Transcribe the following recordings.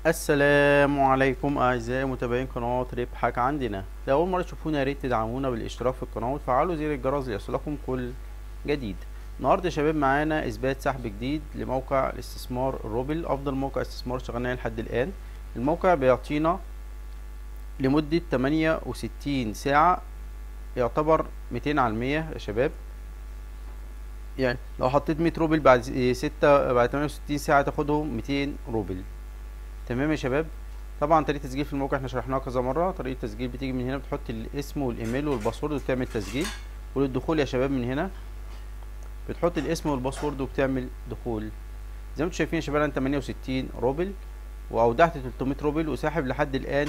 السلام عليكم اعزائي متابعين قناه ربحك عندنا لو اول مره تشوفونا يا ريت تدعمونا بالاشتراك في القناه وتفعلوا زر الجرس ليصلكم كل جديد النهارده يا شباب معانا اثبات سحب جديد لموقع الاستثمار الروبل افضل موقع استثمار شغلنا عليه لحد الان الموقع بيعطينا لمده 68 ساعه يعتبر 200 على المية يا شباب يعني لو حطيت 100 روبل بعد ستة بعد 68 ساعه تاخدهم 200 روبل تمام يا شباب طبعا طريقه التسجيل في الموقع احنا شرحناها كذا مره طريقه التسجيل بتيجي من هنا بتحط الاسم والايميل والباسورد وتعمل تسجيل وللدخول يا شباب من هنا بتحط الاسم والباسورد وبتعمل دخول زي ما انتم شايفين يا شباب انا 68 روبل واودعت 300 روبل وساحب لحد الان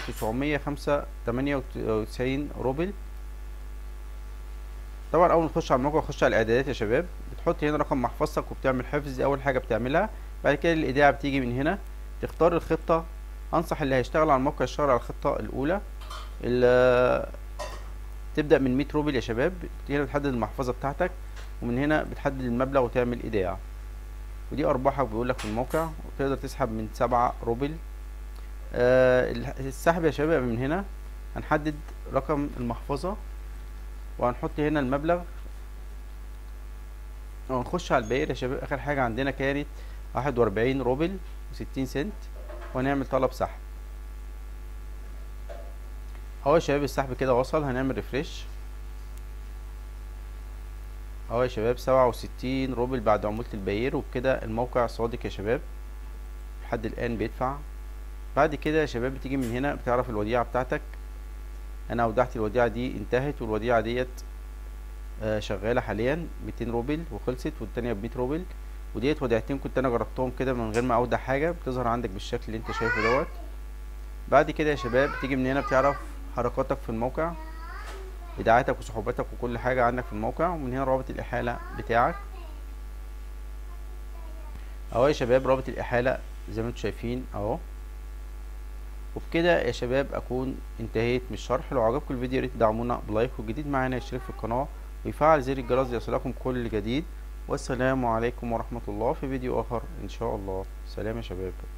998 روبل طبعا اول ما تخش على الموقع خش على الاعدادات يا شباب بتحط هنا رقم محفظتك وبتعمل حفظ اول حاجه بتعملها بعد كده الايداع بتيجي من هنا تختار الخطة انصح اللي هيشتغل على الموقع يشتغل على الخطة الاولى تبدأ من 100 روبل يا شباب هنا بتحدد المحفظة بتاعتك ومن هنا بتحدد المبلغ وتعمل ايداع ودي ارباحك بيقولك في الموقع وتقدر تسحب من سبعة روبل آه السحب يا شباب من هنا هنحدد رقم المحفظة وهنحط هنا المبلغ ونخش على الباقي يا شباب اخر حاجة عندنا كانت واحد واربعين روبل وستين سنت وهنعمل طلب سحب اهو يا شباب السحب كده وصل هنعمل ريفريش اهو يا شباب سبعة وستين روبل بعد عمولة الباير وبكده الموقع صادق يا شباب لحد الان بيدفع بعد كده يا شباب بتيجي من هنا بتعرف الوديعة بتاعتك انا اودعت الوديعة دي انتهت والوديعة ديت آه شغالة حاليا ميتين روبل وخلصت والتانية بمية روبل وديت وديعتين كنت انا جربتهم كده من غير ما اودع حاجه بتظهر عندك بالشكل اللي انت شايفه دوت بعد كده يا شباب بتيجي من هنا بتعرف حركاتك في الموقع ايداعاتك وسحوباتك وكل حاجه عندك في الموقع ومن هنا رابط الاحاله بتاعك اهو يا شباب رابط الاحاله زي ما انتم شايفين اهو وبكده يا شباب اكون انتهيت من الشرح لو عجبكم الفيديو يا ريت تدعمونا بلايك والجديد معانا يشترك في القناه ويفعل زر الجرس ليصلكم كل جديد والسلام عليكم ورحمة الله في فيديو آخر إن شاء الله سلام يا شباب